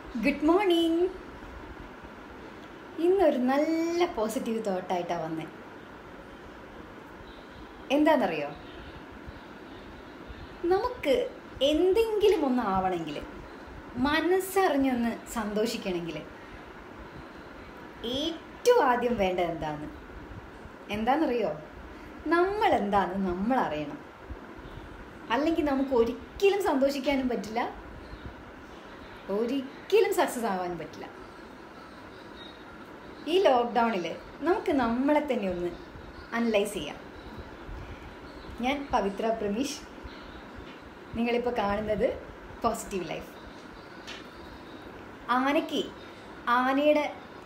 good morning ഇന്നൊരു നല്ല positive തോട്ടായിട്ടാണ് വന്നേ എന്താണെന്നറിയോ നമുക്ക് എന്തെങ്കിലും ഒന്ന് ആവണമെങ്കിൽ മനസ്സറിഞ്ഞൊന്ന് സന്തോഷിക്കണമെങ്കിൽ ഏറ്റവും ആദ്യം വേണ്ടത് എന്താണ് എന്താണെന്നറിയോ നമ്മൾ എന്താണെന്ന് നമ്മൾ അറിയണം അല്ലെങ്കിൽ നമുക്ക് ഒരിക്കലും സന്തോഷിക്കാനും പറ്റില്ല ഒരിക്കലും സക്സസ് ആവാനും പറ്റില്ല ഈ ലോക്ക്ഡൗണിൽ നമുക്ക് നമ്മളെ തന്നെ ഒന്ന് അനലൈസ് ചെയ്യാം ഞാൻ പവിത്ര പ്രമീഷ് നിങ്ങളിപ്പോൾ കാണുന്നത് പോസിറ്റീവ് ലൈഫ് ആനയ്ക്ക് ആനയുടെ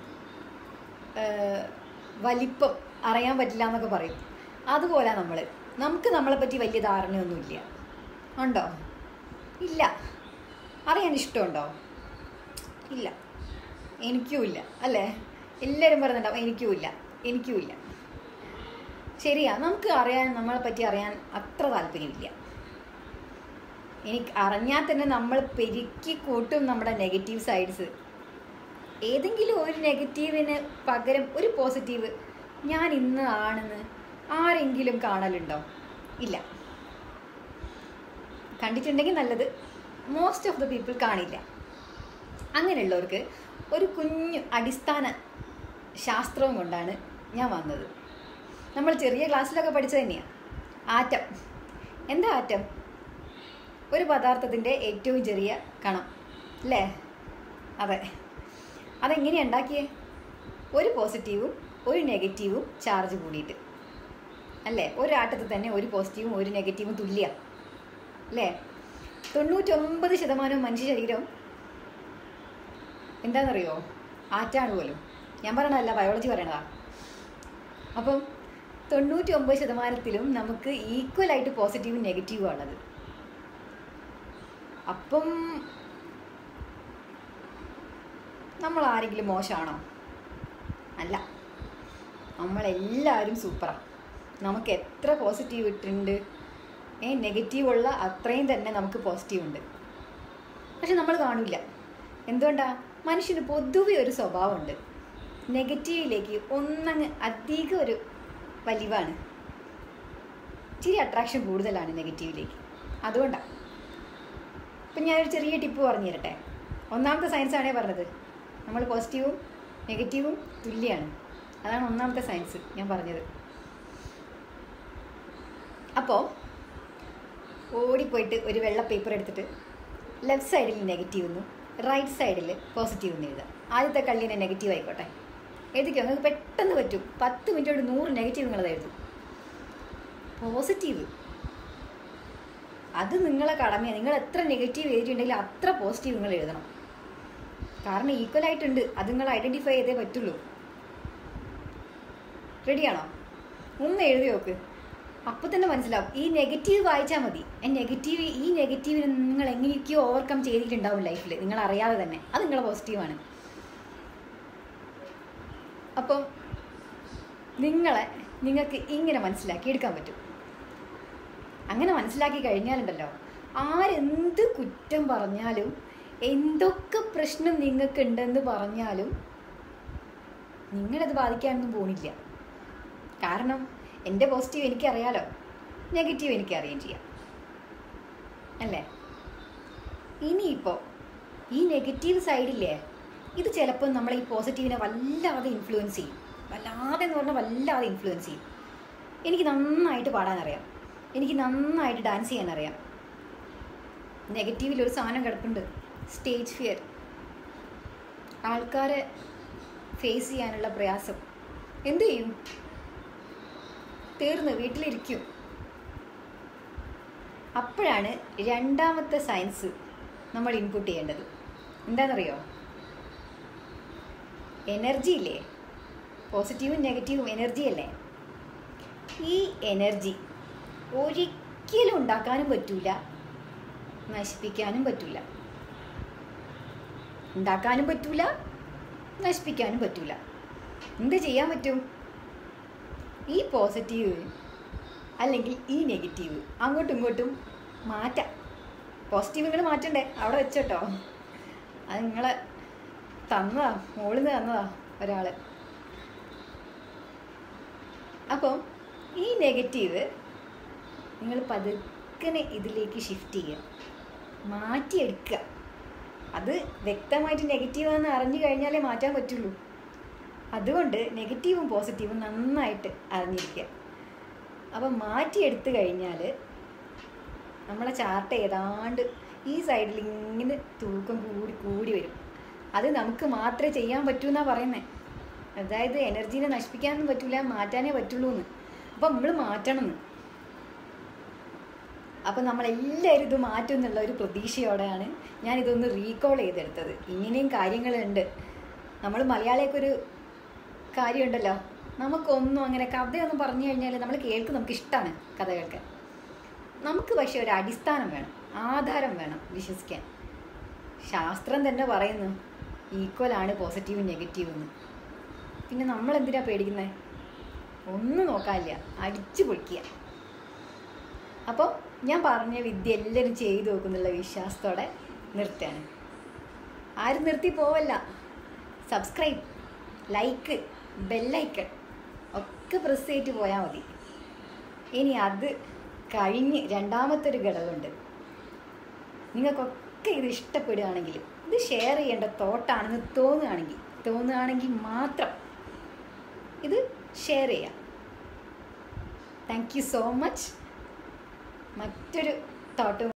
ഏഹ്, വലിപ്പം അറിയാൻ പറ്റില്ല എന്നൊക്കെ പറയും അതുപോലെ നമ്മൾ നമുക്ക് നമ്മളെ പറ്റി വലിയ ധാരണയൊന്നുമില്ല ഉണ്ടോ ഇല്ല അറിയാൻ ഇഷ്ടമുണ്ടോ ഇല്ല എനിക്കുമില്ല അല്ലേ എല്ലാവരും പറയുന്നുണ്ടാവും എനിക്കുമില്ല എനിക്കുമില്ല ശരിയാ നമുക്ക് അറിയാൻ നമ്മളെ പറ്റി അറിയാൻ അത്ര താല്പര്യമില്ല എനിക്ക് അറിഞ്ഞാൽ തന്നെ നമ്മൾ പെരുക്കി കൂട്ടും നമ്മുടെ നെഗറ്റീവ് സൈഡ്സ് ഏതെങ്കിലും ഒരു നെഗറ്റീവിന് പകരം ഒരു പോസിറ്റീവ് ഞാൻ ഇന്ന് ആണെന്ന് ആരെങ്കിലും കാണലുണ്ടോ ഇല്ല കണ്ടിട്ടുണ്ടെങ്കിൽ നല്ലത് മോസ്റ്റ് ഓഫ് ദ പീപ്പിൾ കാണില്ല അങ്ങനെയുള്ളവർക്ക് ഒരു കുഞ്ഞു അടിസ്ഥാന ശാസ്ത്രവും കൊണ്ടാണ് ഞാൻ വന്നത് നമ്മൾ ചെറിയ ക്ലാസ്സിലൊക്കെ പഠിച്ചത് തന്നെയാണ് ആറ്റം എന്താ ആറ്റം ഒരു പദാർത്ഥത്തിൻ്റെ ഏറ്റവും ചെറിയ കണം അല്ലേ അതെ അതെങ്ങനെയാണ് ഉണ്ടാക്കിയേ ഒരു പോസിറ്റീവും ഒരു നെഗറ്റീവും ചാർജ് കൂടിയിട്ട് അല്ലേ ഒരു ആട്ടത്തിൽ തന്നെ ഒരു പോസിറ്റീവും ഒരു നെഗറ്റീവും തുല്യ അല്ലേ തൊണ്ണൂറ്റൊമ്പത് ശതമാനം മനുഷ്യ ശരീരം എന്താണെന്നറിയോ ആറ്റാണ് പോലും ഞാൻ പറയണതല്ല ബയോളജി പറയണതാ അപ്പം തൊണ്ണൂറ്റി ഒമ്പത് ശതമാനത്തിലും നമുക്ക് ഈക്വൽ ആയിട്ട് പോസിറ്റീവും നെഗറ്റീവും ഉള്ളത് അപ്പം നമ്മൾ ആരെങ്കിലും മോശമാണോ അല്ല നമ്മളെല്ലാവരും സൂപ്പറാണ് നമുക്ക് എത്ര പോസിറ്റീവ് ഇട്ടുണ്ട് ഏ നെഗറ്റീവ് ഉള്ള അത്രയും തന്നെ നമുക്ക് പോസിറ്റീവ് ഉണ്ട് പക്ഷെ നമ്മൾ കാണില്ല എന്തുകൊണ്ടാ മനുഷ്യന് പൊതുവെ ഒരു സ്വഭാവമുണ്ട് നെഗറ്റീവിലേക്ക് ഒന്നങ്ങ് അധികം ഒരു വലിവാണ് ഇച്ചിരി അട്രാക്ഷൻ കൂടുതലാണ് നെഗറ്റീവിലേക്ക് അതുകൊണ്ടാണ് ഇപ്പം ഞാനൊരു ചെറിയ ടിപ്പ് പറഞ്ഞു തരട്ടെ ഒന്നാമത്തെ സയൻസ് ആണേ പറഞ്ഞത് നമ്മൾ പോസിറ്റീവും നെഗറ്റീവും തുല്യമാണ് അതാണ് ഒന്നാമത്തെ സയൻസ് ഞാൻ പറഞ്ഞത് അപ്പോൾ ഓടിപ്പോയിട്ട് ഒരു വെള്ള പേപ്പർ എടുത്തിട്ട് ലെഫ്റ്റ് സൈഡിൽ നെഗറ്റീവ് എന്നും റൈറ്റ് സൈഡിൽ പോസിറ്റീവ് എന്ന് എഴുതുക ആദ്യത്തെ കള്ളിനെ നെഗറ്റീവ് ആയിക്കോട്ടെ എഴുതിക്കോ നിങ്ങൾക്ക് പെട്ടെന്ന് പറ്റും പത്ത് മിനിറ്റ് കൊണ്ട് നൂറ് നെഗറ്റീവ് നിങ്ങളത് എഴുതും പോസിറ്റീവ് അത് നിങ്ങളെ കടമയാണ് നിങ്ങൾ എത്ര നെഗറ്റീവ് എഴുതിയിട്ടുണ്ടെങ്കിൽ അത്ര പോസിറ്റീവ് നിങ്ങൾ എഴുതണം കാരണം ഈക്വൽ ആയിട്ടുണ്ട് അത് നിങ്ങൾ ഐഡന്റിഫൈ ചെയ്തേ പറ്റുള്ളൂ റെഡിയാണോ ഒന്ന് എഴുതി നോക്ക് അപ്പോൾ തന്നെ മനസ്സിലാവും ഈ നെഗറ്റീവ് വായിച്ചാൽ മതി നെഗറ്റീവ് ഈ നെഗറ്റീവിന് നിങ്ങൾ എങ്ങനെയൊക്കെയോ ഓവർകം ചെയ്തിട്ടുണ്ടാവും ലൈഫിൽ നിങ്ങൾ അറിയാതെ തന്നെ അത് നിങ്ങളെ പോസിറ്റീവാണ് അപ്പം നിങ്ങളെ നിങ്ങൾക്ക് ഇങ്ങനെ മനസ്സിലാക്കി എടുക്കാൻ പറ്റും അങ്ങനെ മനസ്സിലാക്കി കഴിഞ്ഞാലുണ്ടല്ലോ ആരെന്ത് കുറ്റം പറഞ്ഞാലും എന്തൊക്കെ പ്രശ്നം നിങ്ങൾക്ക് ഉണ്ടെന്ന് പറഞ്ഞാലും നിങ്ങളത് ബാധിക്കാനൊന്നും പോണില്ല കാരണം എൻ്റെ പോസിറ്റീവ് എനിക്കറിയാലോ നെഗറ്റീവ് എനിക്ക് അറിയുകയും ചെയ്യാം അല്ലേ ഇനിയിപ്പോൾ ഈ നെഗറ്റീവ് സൈഡില്ലേ ഇത് ചിലപ്പോൾ നമ്മളെ ഈ പോസിറ്റീവിനെ വല്ലാതെ ഇൻഫ്ലുവൻസ് ചെയ്യും വല്ലാതെ എന്ന് പറഞ്ഞാൽ വല്ലാതെ ഇൻഫ്ലുവൻസ് ചെയ്യും എനിക്ക് നന്നായിട്ട് പാടാൻ അറിയാം എനിക്ക് നന്നായിട്ട് ഡാൻസ് ചെയ്യാൻ അറിയാം നെഗറ്റീവിൽ ഒരു സാധനം കിടപ്പുണ്ട് സ്റ്റേജ് ഫിയർ ആൾക്കാരെ ഫേസ് ചെയ്യാനുള്ള പ്രയാസം എന്ത് ചെയ്യും തീർന്ന് വീട്ടിലിരിക്കും അപ്പോഴാണ് രണ്ടാമത്തെ സയൻസ് നമ്മൾ ഇൻപുട്ട് ചെയ്യേണ്ടത് എന്താണെന്നറിയോ എനർജി ഇല്ലേ പോസിറ്റീവും നെഗറ്റീവും എനർജി അല്ലേ ഈ എനർജി ഒരിക്കലും ഉണ്ടാക്കാനും പറ്റൂല നശിപ്പിക്കാനും പറ്റൂല ഉണ്ടാക്കാനും പറ്റൂല നശിപ്പിക്കാനും പറ്റൂല എന്ത് ചെയ്യാൻ പറ്റും ഈ പോസിറ്റീവ് അല്ലെങ്കിൽ ഈ നെഗറ്റീവ് അങ്ങോട്ടും ഇങ്ങോട്ടും മാറ്റാം പോസിറ്റീവ് നിങ്ങൾ മാറ്റണ്ടേ അവിടെ വെച്ചോട്ടോ അത് നിങ്ങളെ തന്നതാ മോളിന്ന് തന്നതാ ഒരാള് അപ്പം ഈ നെഗറ്റീവ് നിങ്ങൾ പതുക്കനെ ഇതിലേക്ക് ഷിഫ്റ്റ് ചെയ്യുക മാറ്റിയെടുക്കുക അത് വ്യക്തമായിട്ട് നെഗറ്റീവാണെന്ന് അറിഞ്ഞു കഴിഞ്ഞാലേ മാറ്റാൻ പറ്റുള്ളൂ അതുകൊണ്ട് നെഗറ്റീവും പോസിറ്റീവും നന്നായിട്ട് അറിഞ്ഞിരിക്കുക അപ്പം മാറ്റിയെടുത്തു കഴിഞ്ഞാൽ നമ്മളെ ചാർട്ട് ഏതാണ്ട് ഈ സൈഡിൽ ഇങ്ങനെ തൂക്കം കൂടി കൂടി വരും അത് നമുക്ക് മാത്രമേ ചെയ്യാൻ പറ്റൂ എന്നാണ് പറയുന്നത് അതായത് എനർജീനെ നശിപ്പിക്കാനൊന്നും പറ്റില്ല മാറ്റാനേ പറ്റുള്ളൂ എന്ന് അപ്പം നമ്മൾ മാറ്റണം എന്ന് അപ്പം നമ്മളെല്ലാവരും ഇത് മാറ്റും എന്നുള്ള ഒരു പ്രതീക്ഷയോടെയാണ് ഞാനിതൊന്ന് റീകോൾ ചെയ്തെടുത്തത് ഇങ്ങനെയും കാര്യങ്ങളുണ്ട് നമ്മൾ മലയാളിയൊക്കെ ഒരു കാര്യമുണ്ടല്ലോ നമുക്കൊന്നും അങ്ങനെ കഥയൊന്നും പറഞ്ഞു കഴിഞ്ഞാൽ നമ്മൾ കേൾക്കും നമുക്ക് ഇഷ്ടമാണ് കഥ കേൾക്കാൻ നമുക്ക് പക്ഷെ ഒരു അടിസ്ഥാനം വേണം ആധാരം വേണം വിശ്വസിക്കാൻ ശാസ്ത്രം തന്നെ പറയുന്നു ഈക്വലാണ് പോസിറ്റീവും നെഗറ്റീവും എന്ന് പിന്നെ നമ്മൾ എന്തിനാ പേടിക്കുന്നത് ഒന്നും നോക്കാനില്ല അടിച്ചു പൊളിക്കുക അപ്പോൾ ഞാൻ പറഞ്ഞ വിദ്യ എല്ലാവരും ചെയ്തു നോക്കുന്നുള്ള വിശ്വാസത്തോടെ നിർത്തുകയാണ് ആരും നിർത്തി പോവല്ല സബ്സ്ക്രൈബ് ലൈക്ക് ബെല്ലൈക്കൺ ഒക്കെ പ്രസ് ചെയ്തിട്ട് പോയാൽ മതി ഇനി അത് കഴിഞ്ഞ് രണ്ടാമത്തെ ഒരു ഘടകമുണ്ട് നിങ്ങൾക്കൊക്കെ ഇത് ഇഷ്ടപ്പെടുകയാണെങ്കിൽ ഇത് ഷെയർ ചെയ്യേണ്ട തോട്ടാണെന്ന് തോന്നുകയാണെങ്കിൽ തോന്നുകയാണെങ്കിൽ മാത്രം ഇത് ഷെയർ ചെയ്യാം താങ്ക് യു സോ മച്ച് മറ്റൊരു തോട്ടും